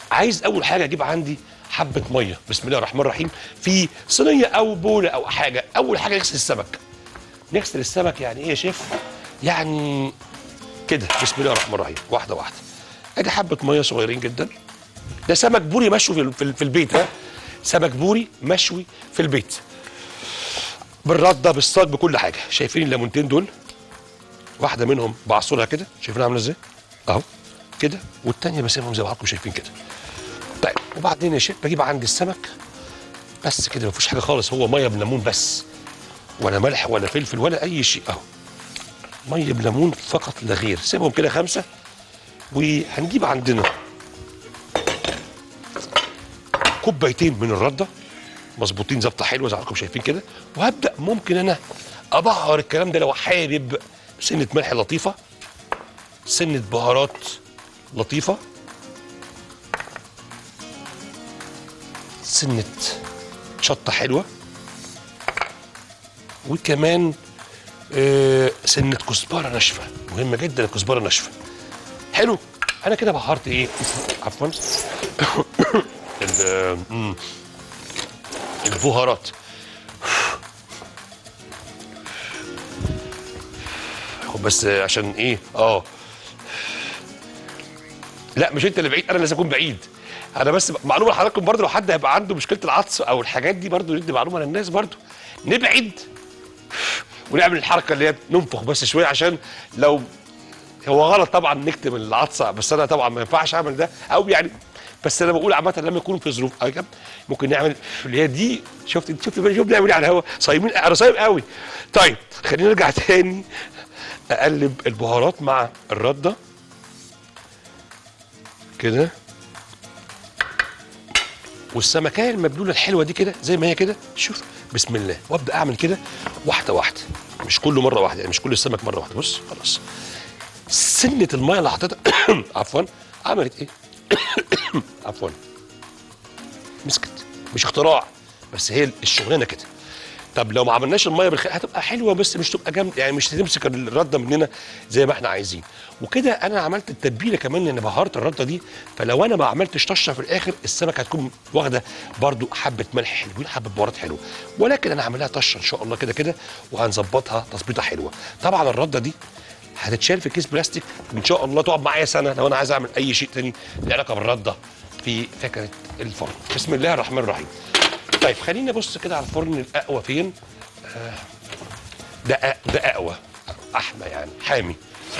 عايز اول حاجه اجيب عندي حبه ميه بسم الله الرحمن الرحيم في صينيه او بوله او حاجه اول حاجه نغسل السمك نغسل السمك يعني ايه يا شيف يعني كده بسم الله الرحمن الرحيم واحده واحده ادي حبه ميه صغيرين جدا ده سمك بوري مشوي في ال- في ال- في البيت ها سمك بوري مشوي في البيت بالرده بالصاج بكل حاجه شايفين الليمونتين دول واحده منهم بعصرها كده شايفين عامله ازاي اهو كده والتانيه بسيبهم زي ما حضراتكم شايفين كده طيب وبعدين يا شيف بجيب عندي السمك بس كده مفيش حاجه خالص هو ميه بليمون بس ولا ملح ولا فلفل ولا اي شيء اهو ميه بليمون فقط لا غير سيبهم كده خمسه وهنجيب عندنا كوبايتين من الرده مظبوطين ظبطه حلوه زي ما حضراتكم شايفين كده وهبدا ممكن انا ابهر الكلام ده لو حابب سنه ملح لطيفه سنه بهارات لطيفه سنه شطه حلوه وكمان آه سنه كزبره ناشفه مهمه جدا الكزبره ناشفه حلو انا كده بهرت ايه عفوا ال- مم. البهارات خد بس عشان ايه اه لا مش انت اللي بعيد انا لازم اكون بعيد انا بس معلومه لحضراتكم برضه لو حد هيبقى عنده مشكله العطس او الحاجات دي برضه ندي معلومه للناس برضه نبعد ونعمل الحركه اللي هي ننفخ بس شويه عشان لو هو غلط طبعا نكتم العطسه بس انا طبعا ما ينفعش اعمل ده او يعني بس انا بقول عامه لما يكون في ظروف أجب ممكن نعمل اللي هي دي شفت انت شفت شوف بنعمل ايه على الهوا صايمين انا صايم قوي طيب خلينا نرجع تاني اقلب البهارات مع الرده كده والسمكيه المبلوله الحلوه دي كده زي ما هي كده شوف بسم الله وابدا اعمل كده واحده واحده مش كله مره واحده يعني مش كل السمك مره واحده بص خلاص سنه الميه اللي حطيتها عفوا عملت ايه عفوا مسكت مش اختراع بس هي الشغلانه كده طب لو ما عملناش الميه بالخير هتبقى حلوه بس مش تبقى جامده يعني مش هتمسك الرده مننا زي ما احنا عايزين وكده انا عملت التتبيله كمان لان بهرت الرده دي فلو انا ما عملتش طشه في الاخر السمك هتكون واخده برضو حبه ملح حلوين حبه بهارات حلوه ولكن انا هعملها طشه ان شاء الله كده كده وهنظبطها تظبيطه حلوه طبعا الرده دي هتتشال في كيس بلاستيك ان شاء الله تقعد معايا سنه لو انا عايز اعمل اي شيء تاني له علاقه بالرده في فكره الفرن بسم الله الرحمن الرحيم طيب خلينا نبص كده على الفرن الاقوى فين آه، ده أ- ده اقوى احمى يعني حامي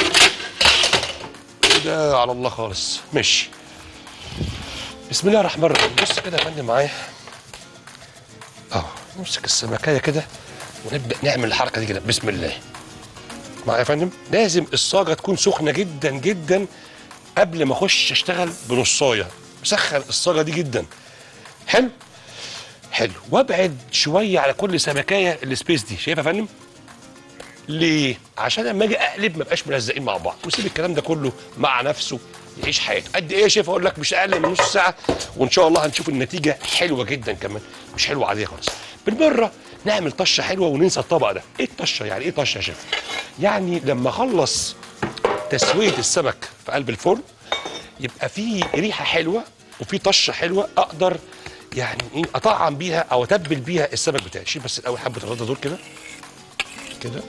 ده على الله خالص ماشي بسم الله الرحمن الرحيم بص كده يا فندم معايا اه نمسك السمكيه كده ونبدا نعمل الحركه دي كده بسم الله معايا يا فندم لازم الصاجه تكون سخنه جدا جدا قبل ما اخش اشتغل بنصايه مسخن الصاجه دي جدا حلو حلو وابعد شويه على كل سمكايه السبيس دي شايف يا فندم ليه عشان لما اجي اقلب ما بقاش ملزقين مع بعض وسيب الكلام ده كله مع نفسه يعيش حياته قد ايه يا شيف اقول لك مش اقل من نص ساعه وان شاء الله هنشوف النتيجه حلوه جدا كمان مش حلوه عاديه خالص بالمره نعمل طشه حلوه وننسى الطبق ده ايه الطشه يعني ايه طشه يا شيف يعني لما اخلص تسويه السمك في قلب الفرن يبقى في ريحه حلوه وفي طشه حلوه اقدر يعني ايه اطعم بيها او اتبل بيها السمك بتاعي شيل بس الاول حبه الرده دول كده كده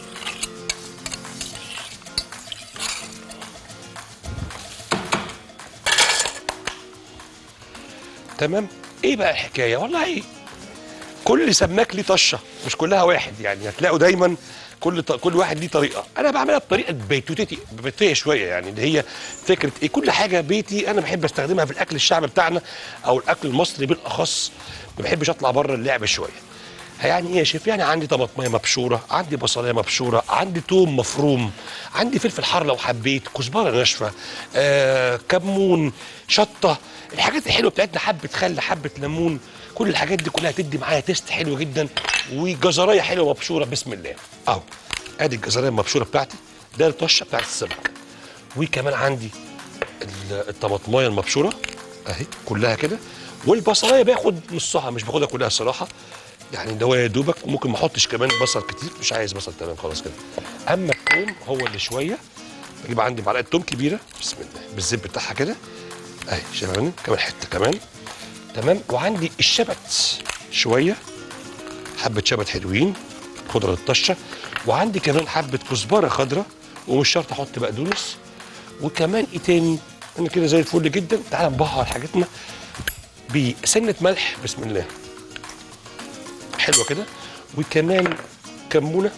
تمام ايه بقى الحكايه والله كل سماك ليه طشه مش كلها واحد يعني هتلاقوا دايما كل ط... كل واحد ليه طريقه انا بعملها بطريقه بيتوتتي بيتيه شويه يعني اللي هي فكره ايه كل حاجه بيتي انا بحب استخدمها في الاكل الشعبي بتاعنا او الاكل المصري بالاخص ما بحبش اطلع بره اللعبه شويه يعني ايه يا شيف يعني عندي طماطميه مبشوره عندي بصلايه مبشوره عندي توم مفروم عندي فلفل حار لو حبيت كزبره ناشفه آه كمون شطه الحاجات الحلوه بتاعتنا حبه خل حبه ليمون كل الحاجات دي كلها تدي معايا تيست حلو جدا وجزرايه حلوه مبشوره بسم الله اهو ادي الجزرايه المبشوره بتاعتي ده الطشه بتاعت السمك وكمان عندي ال- الطماطمايه المبشوره اهي كلها كده والبصلايه باخد نصها مش باخدها كلها الصراحه يعني ده هو يا دوبك ممكن ما احطش كمان بصل كتير مش عايز بصل تمام خلاص كده اما الثوم هو اللي شويه بجيب عندي معلقه توم كبيره بسم الله بالزيت بتاعها كده اهي شايفين كمان حته كمان تمام وعندي الشبت شويه حبه شبت حلوين خضره للطشه وعندي كمان حبه كزبره خضراء ومش شرط احط بقدونس وكمان ايه تاني انا كده زي الفل جدا تعال نبهر حاجتنا بسنه ملح بسم الله حلوه كده وكمان كمونه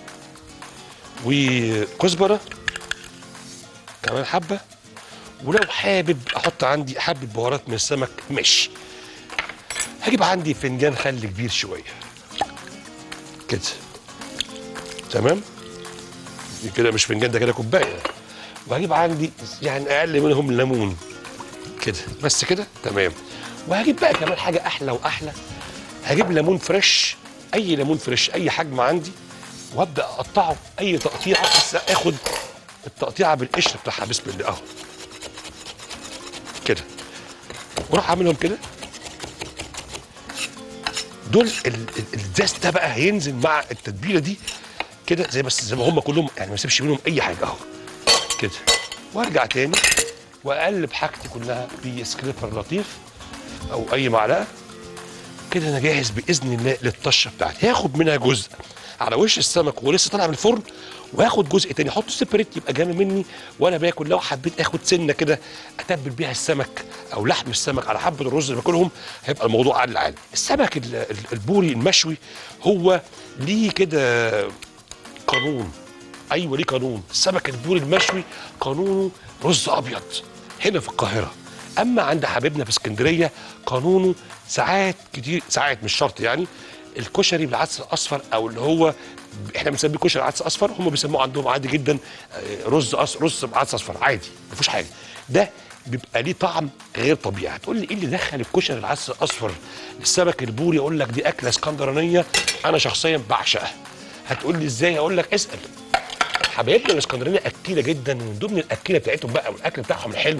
وكزبره كمان حبه ولو حابب احط عندي حبه بهارات من السمك ماشي هجيب عندي فنجان خل كبير شويه كده تمام دي كده مش فنجان ده كده كوبايه وهجيب عندي يعني اقل منهم ليمون كده بس كده تمام وهجيب بقى كمان حاجه احلى واحلى هجيب ليمون فريش اي ليمون فريش اي حجم عندي وابدا اقطعه اي تقطيعه بس اخد التقطيعه بالقشر بتاعها بسم الله اهو كده واروح اعملهم كده دول ال- ال- الزاز ده بقى هينزل مع التتبيله دي كده زي بس زي ما هم كلهم يعني ما اسيبش منهم اي حاجه اهو كده وارجع تاني واقلب حاجتي كلها بسكريبر لطيف او اي معلقه كده انا جاهز باذن الله للطشه بتاعتي هاخد منها جزء على وش السمك ولسه طالع من الفرن واخد جزء تاني احطه سيبريت يبقى جنب مني وانا باكل لو حبيت اخد سنه كده اتبل بيها السمك او لحم السمك على حبه الرز اللي باكلهم هيبقى الموضوع عال العال السمك ال- ال- البوري المشوي هو ليه كده قانون ايوه ليه قانون السمك البوري المشوي قانونه رز ابيض هنا في القاهره اما عند حبيبنا في اسكندريه قانونه ساعات كتير ساعات مش شرط يعني الكشري بالعدس الاصفر او اللي هو احنا بنسميه كشري عدس اصفر هم بيسموه عندهم عادي جدا آه، رز أص... رز بعدس اصفر عادي ما فيهوش حاجه ده بيبقى ليه طعم غير طبيعي هتقول لي ايه اللي دخل الكشري العدس الاصفر السمك البوري اقول لك دي اكله اسكندرانيه انا شخصيا بعشقها هتقول لي ازاي اقول لك اسال حبايبنا الاسكندرانيه اكيله جدا ومن ضمن الاكيله بتاعتهم بقى والاكل بتاعهم الحلو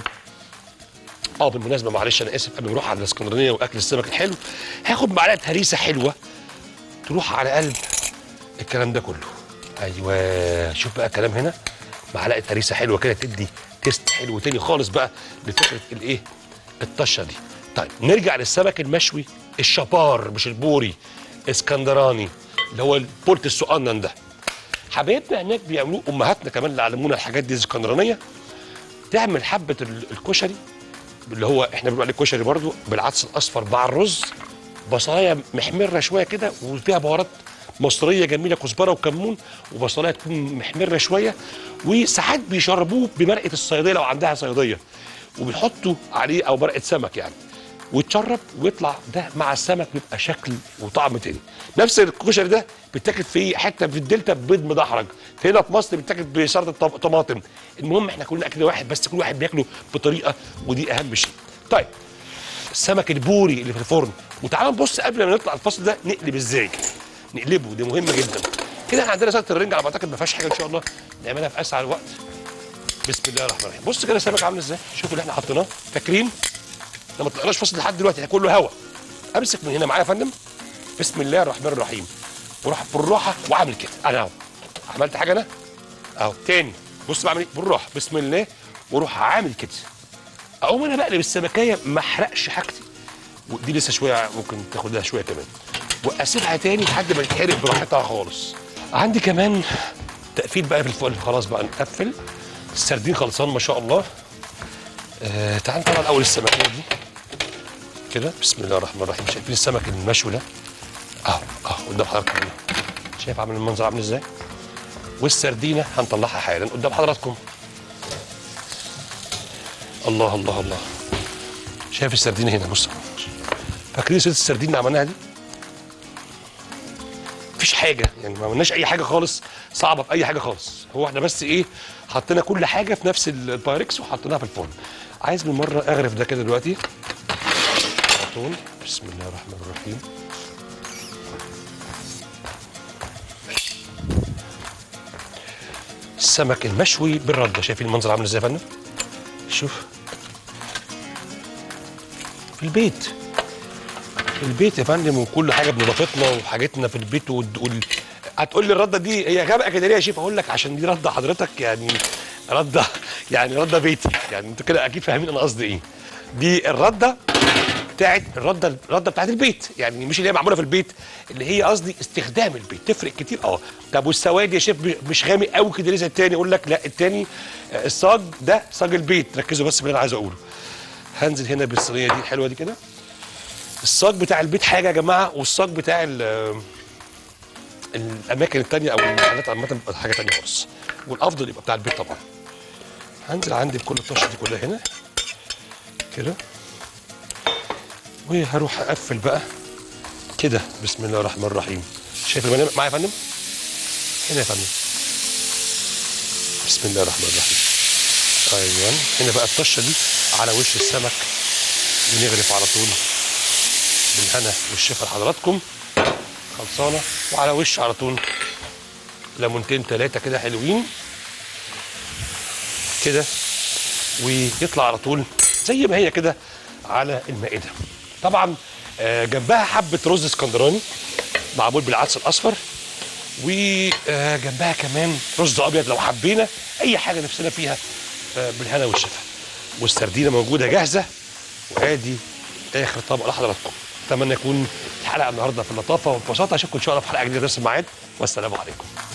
اه بالمناسبه معلش انا اسف قبل ما نروح على الاسكندرانيه واكل السمك الحلو هاخد معلقه هريسه حلوه تروح على قلب الكلام ده كله ايوه شوف بقى الكلام هنا معلقه هريسه حلوه كده تدي تيست حلو تاني خالص بقى لفكره الايه الطشه دي طيب نرجع للسمك المشوي الشبار مش البوري اسكندراني اللي هو البورت السؤنن ده حبايبنا هناك بيعملوه امهاتنا كمان اللي علمونا الحاجات دي اسكندرانيه تعمل حبه ال- الكشري اللي هو احنا بنقول عليه كشري برضو بالعدس الاصفر مع الرز بصلايه محمره شويه كده وفيها بهارات مصريه جميله كزبره وكمون وبصلايه تكون محمره شويه وساعات بيشربوه بمرقه الصياديه لو عندها صياديه وبيحطوا عليه او مرقه سمك يعني ويتشرب ويطلع ده مع السمك بيبقى شكل وطعم تاني نفس الكشري ده بيتاكل في حته في الدلتا ببيض مدحرج هنا في مصر بيتاكل بسلطه طم- طماطم المهم احنا كلنا اكل واحد بس كل واحد بياكله بطريقه ودي اهم شيء طيب السمك البوري اللي في الفرن وتعالوا نبص قبل ما نطلع الفصل ده نقلب ازاي نقلبه دي مهمه جدا كده احنا عندنا سلطه الرنجة على ما اعتقد ما فيهاش حاجه ان شاء الله نعملها في اسرع الوقت بسم الله الرحمن الرحيم بص كده السمك عامل ازاي شوفوا اللي احنا حطيناه فاكرين احنا ما طلعناش فصل لحد دلوقتي احنا كله هوا امسك من هنا معايا يا فندم بسم الله الرحمن الرحيم وراح بالراحه وعامل كده انا اهو عملت حاجه انا اهو تاني بص بعمل ايه بالراحه بسم الله واروح عامل كده اقوم انا بقلب السمكيه ما احرقش حاجتي ودي لسه شويه ممكن تاخد لها شويه كمان واسيبها تاني لحد ما تتحرق براحتها خالص عندي كمان تقفيل بقى في الفل خلاص بقى نقفل السردين خلصان ما شاء الله آه تعال نطلع الاول السمكيه دي كده بسم الله الرحمن الرحيم شايفين السمك المشوي ده اهو اهو قدام حضراتكم هنا. شايف عامل المنظر عامل ازاي والسردينه هنطلعها حالا قدام حضراتكم الله الله الله شايف السردينه هنا بص فاكرين سلسله السردين اللي عملناها دي مفيش حاجه يعني ما عملناش اي حاجه خالص صعبه في اي حاجه خالص هو احنا بس ايه حطينا كل حاجه في نفس ال- البايركس وحطيناها في الفرن عايز بالمره اغرف ده كده دلوقتي على طول بسم الله الرحمن الرحيم السمك المشوي بالرده شايفين المنظر عامل ازاي يا فندم شوف في البيت في البيت يا فندم وكل حاجه بنظافتنا وحاجتنا في البيت وال... وال... هتقول لي الرده دي هي غامقه كده ليه يا شيف اقول لك عشان دي رده حضرتك يعني رده يعني رده بيتي يعني انتوا كده اكيد فاهمين انا قصدي ايه دي الرده بتاعت الرده الرده بتاعت البيت يعني مش اللي هي معموله في البيت اللي هي قصدي استخدام البيت تفرق كتير اه طب والسواد يا شيف مش غامق قوي كده ليه زي التاني يقول لك لا التاني آه، الصاج ده صاج البيت ركزوا بس باللي انا عايز اقوله هنزل هنا بالصينيه دي الحلوه دي كده الصاج بتاع البيت حاجه يا جماعه والصاج بتاع ال- الاماكن التانية او المحلات عامه بيبقى حاجه تانية خالص والافضل يبقى بتاع البيت طبعا هنزل عندي بكل الطشه دي كلها هنا كده وهروح اقفل بقى كده بسم الله الرحمن الرحيم شايف المنام معايا يا فندم هنا يا فندم بسم الله الرحمن الرحيم ايوه هنا بقى الطشه دي على وش السمك بنغرف على طول بالهنا والشفا لحضراتكم خلصانه وعلى وش على طول ليمونتين ثلاثه كده حلوين كده ويطلع على طول زي ما هي كده على المائده طبعا آه، جنبها حبه رز اسكندراني معمول بالعدس الاصفر وجنبها كمان رز ابيض لو حبينا اي حاجه نفسنا فيها آه، بالهنا والشفا والسردينه موجوده جاهزه وادي اخر طبق لحضراتكم اتمنى يكون الحلقه النهارده في اللطافه والبساطه اشوفكم ان شاء الله في حلقه جديده نفس الميعاد والسلام عليكم